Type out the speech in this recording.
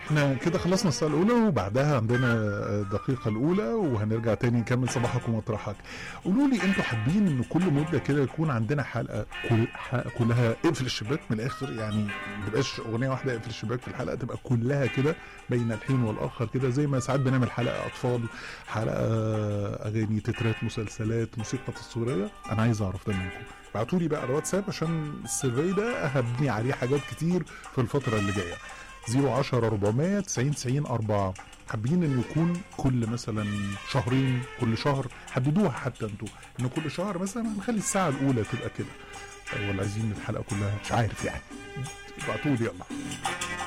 احنا كده خلصنا الساعة الأولى وبعدها عندنا الدقيقة الأولى وهنرجع تاني نكمل صباحك ومطرحك. قولوا لي انتوا حابين ان كل مدة كده يكون عندنا حلقة كل حلقة كلها اقفل الشباك من الآخر يعني ما تبقاش أغنية واحدة اقفل الشباك في الحلقة تبقى كلها كده بين الحين والآخر كده زي ما ساعات بنعمل حلقة أطفال حلقة أغاني تترات مسلسلات موسيقى تصويرية أنا عايز أعرف ده منكم. ابعتوا لي بقى على الواتساب عشان السيرفي ده هبني عليه حاجات كتير في الفترة اللي جاية 010 400 90 90 4 حابين انه يكون كل مثلا شهرين كل شهر حددوها حتى انتوا ان كل شهر مثلا نخلي الساعة الأولى تبقى كده ولا عايزين الحلقة كلها مش عارف يعني ابعتوا لي يلا